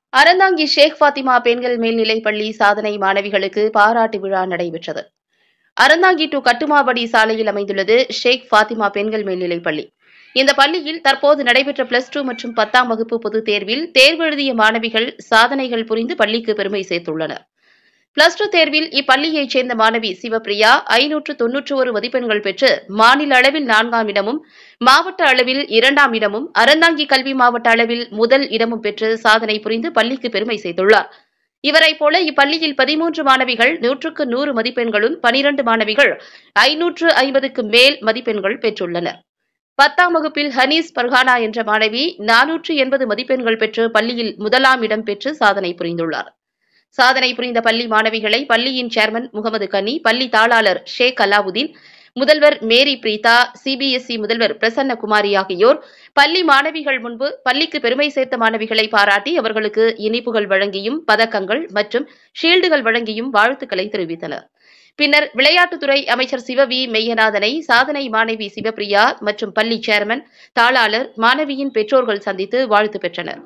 அறந்தாங்கி ஷேக் ஃபாத்திமா பெண்கள் மேல்நிலைப் பள்ளி சாதனை மாணவிகளுக்கு பாராட்டு விழா நடைபெற்றது அறந்தாங்கி டு கட்டுமாபடி சாலையில் அமைந்துள்ளது ஷேக் ஃபாத்திமா பெண்கள் மேல்நிலைப் பள்ளி இந்த பள்ளியில் தற்போது நடைபெற்ற பிளஸ் டூ மற்றும் பத்தாம் வகுப்பு பொதுத் தேர்வில் தேர்வு எழுதிய மாணவிகள் சாதனைகள் புரிந்து பள்ளிக்கு பெருமை சேர்த்துள்ளனர் பிளஸ் டூ தேர்வில் இப்பள்ளியைச் சேர்ந்த மாணவி சிவபிரியா ஐநூற்று தொன்னூற்று ஒரு மதிப்பெண்கள் பெற்று மாநில அளவில் நான்காம் இடமும் மாவட்ட அளவில் இரண்டாம் இடமும் அறந்தாங்கி கல்வி மாவட்ட அளவில் முதல் இடமும் பெற்று சாதனை புரிந்து பள்ளிக்கு பெருமை செய்துள்ளார் இவரைப் போல இப்பள்ளியில் பதிமூன்று மாணவிகள் நூற்றுக்கு நூறு மதிப்பெண்களும் பனிரண்டு மாணவிகள் ஐநூற்று ஐம்பதுக்கு மேல் மதிப்பெண்கள் பெற்றுள்ளனர் பத்தாம் வகுப்பில் ஹனீஸ் பர்ஹானா என்ற மாணவி நானூற்று எண்பது மதிப்பெண்கள் பெற்று பள்ளியில் முதலாம் இடம் பெற்று சாதனை புரிந்துள்ளார் சாதனை புரிந்த பள்ளி மாணவிகளை பள்ளியின் சேர்மன் முகமது கனி பள்ளி தாளாளர் ஷேக் அலாவுதீன் முதல்வர் மேரி பிரீதா சிபிஎஸ்இ முதல்வர் பிரசன்ன குமாரி ஆகியோர் பள்ளி மாணவிகள் முன்பு பள்ளிக்கு பெருமை சேர்த்த மாணவிகளை பாராட்டி அவர்களுக்கு இனிப்புகள் வழங்கியும் பதக்கங்கள் மற்றும் ஷீல்டுகள் வழங்கியும் வாழ்த்துக்களை தெரிவித்தனர் பின்னர் விளையாட்டுத்துறை அமைச்சர் சிவவி மெய்யநாதனை சாதனை மாணவி சிவபிரியா மற்றும் பள்ளி சேர்மன் தாளாளர் மாணவியின் பெற்றோர்கள் சந்தித்து வாழ்த்து பெற்றனர்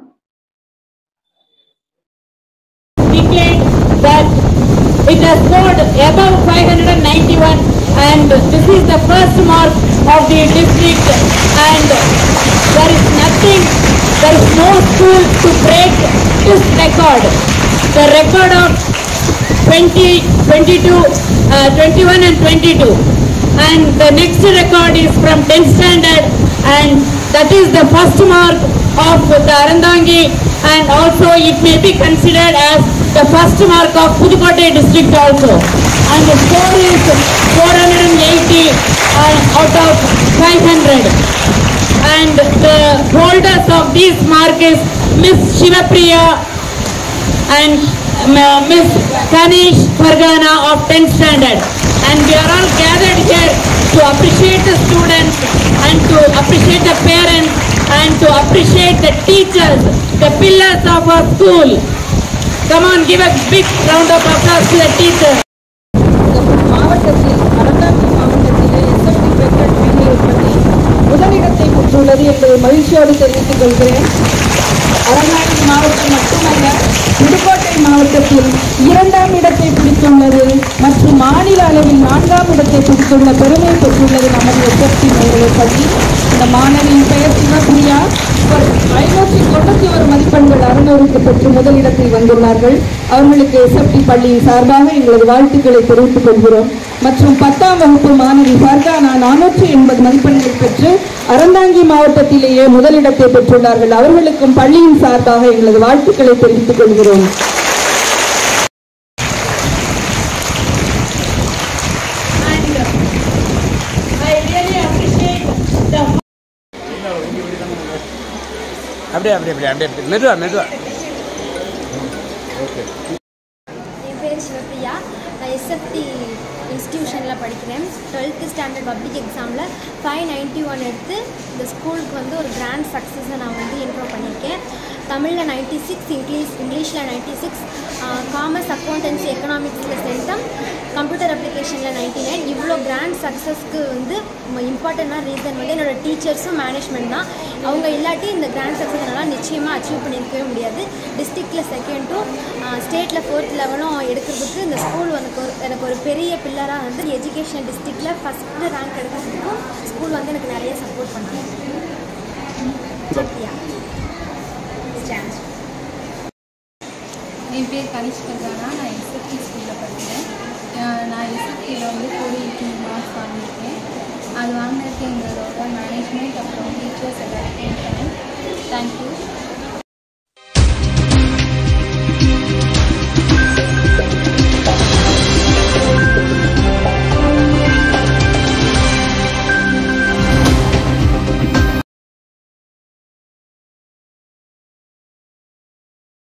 declared that it has scored above 591 and this is the first mark of the district and there is nothing, there is no school to break this record. The record of 20, 22, uh, 21 and 22 and the next record is from 10th standard and that is the first mark of the Arandangi and also it may be considered as the first mark of Pudukkottai district also. And the score is 480 uh, out of 500. And the holders of this mark is Miss Shivapriya and uh, Miss Kanish Fargana of 10th standard. And we are all gathered here to appreciate the students and to appreciate the parents and to appreciate the teachers, the pillars of our school. Come on, give a big round of applause to the teachers. மாவட்டத்தில் அறந்தாங்கி மாவட்டத்திலே sft பெண்கள் மேல்நிலைப் பள்ளி முதலிடத்தை பெற்றுள்ளது என்பதை மகிழ்ச்சியோடு தெரிவித்துக் கொள்கிறேன் அறந்தாங்கி மாவட்டம் மட்டுமல்ல புதுக்கோட்டை மாவட்டத்தில் இரண்டாம் இடத்தை பிடித்துள்ளது மற்றும் மாநில அளவில் நான்காம் இடத்தை பிடித்துள்ள பெருமை பெற்றுள்ளது நமது எஸ்எஃப்டி மேல்நிலைப் பள்ளி இந்த மாணவியின் பெயர் சிவபிரியா இவர் ஐநூற்றி தொண்ணூற்றி ஒரு மதிப்பெண்கள் அறுநூறுக்கு பெற்று முதலிடத்தில் வந்துள்ளார்கள் அவர்களுக்கு எஸ்எஃப்டி பள்ளியின் சார்பாக எங்களது வாழ்த்துக்களை தெரிவித்துக் கொள்கிறோம் மற்றும் பத்தாம் வகுப்பு மாணவி ஃபர்கானா நானூற்றி எண்பது மதிப்பெண்கள் பெற்று அறந்தாங்கி மாவட்டத்திலேயே முதலிடத்தை பெற்றுள்ளார்கள் அவர்களுக்கும் பள்ளியின் சார்பாக எங்களது வாழ்த்துக்களை தெரிவித்துக் கொள்கிறோம் And I really appreciate the அப்படியே அப்படியே அப்படியே அப்படியே அப்படியே மெதுவா மெதுவா என் பேர் சிவப்பிரியா நான் எஸ்எஃப்டி இன்ஸ்டியூஷனில் படிக்கிறேன் டுவெல்த்து ஸ்டாண்டர்ட் பப்ளிக் எக்ஸாமில் ஃபைவ் நைன்ட்டி ஒன் எடுத்து இந்த ஸ்கூலுக்கு வந்து ஒரு கிராண்ட் சக்ஸஸை நான் வந்து இன்ட்ரோ பண்ணியிருக்கேன் தமிழில் நைன்ட்டி சிக்ஸ் இங்கிலீஷ் இங்கிலீஷில் நைன்ட்டி சிக்ஸ் காமர்ஸ் அக்கௌண்டன்சி எக்கனாமிக்ஸில் சென்டம் கம்ப்யூட்டர் அப்ளிகேஷனில் நைன்ட்டி நைன் இவ்வளோ கிராண்ட் சக்ஸஸ்க்கு வந்து இம்பார்ட்டண்டான ரீசன் வந்து என்னோட டீச்சர்ஸும் மேனேஜ்மெண்ட் தான் அவங்க இல்லாட்டி இந்த கிராண்ட் சக்ஸஸ் என்னால் நிச்சயமாக அச்சீவ் பண்ணியிருக்கவே முடியாது டிஸ்ட்ரிக்டில் செகண்டும் ஸ்டேட்டில் ஃபோர்த் லெவலும் எடுக்கிறதுக்கு இந்த ஸ்கூல் எனக்கு ஒரு எனக்கு ஒரு பெரிய பில்லராக வந்து எஜுகேஷன் டிஸ்ட்ரிக்டில் ஃபஸ்ட்டு ரேங்க் எடுக்கிறதுக்கும் ஸ்கூல் வந்து எனக்கு நிறைய சப்போர்ட் பண்ணாங்க சத்யா ஸ்டாண்ட் என் பேர் கனிஷ் கல்யாணா நான் எஸ்எஃப்டி ஸ்கூலில் படிக்கிறேன் அஹ் நான் எஸ்எஃப்டியில் வந்து ஃபோர் எயிட்டி மார்க்ஸ் வாங்கியிருக்கேன் அது வாங்கினதுக்கு எங்களோட மேனேஜ்மெண்ட் அப்புறம் டீச்சர்ஸ் எல்லாருக்கும் தேங்க்யூ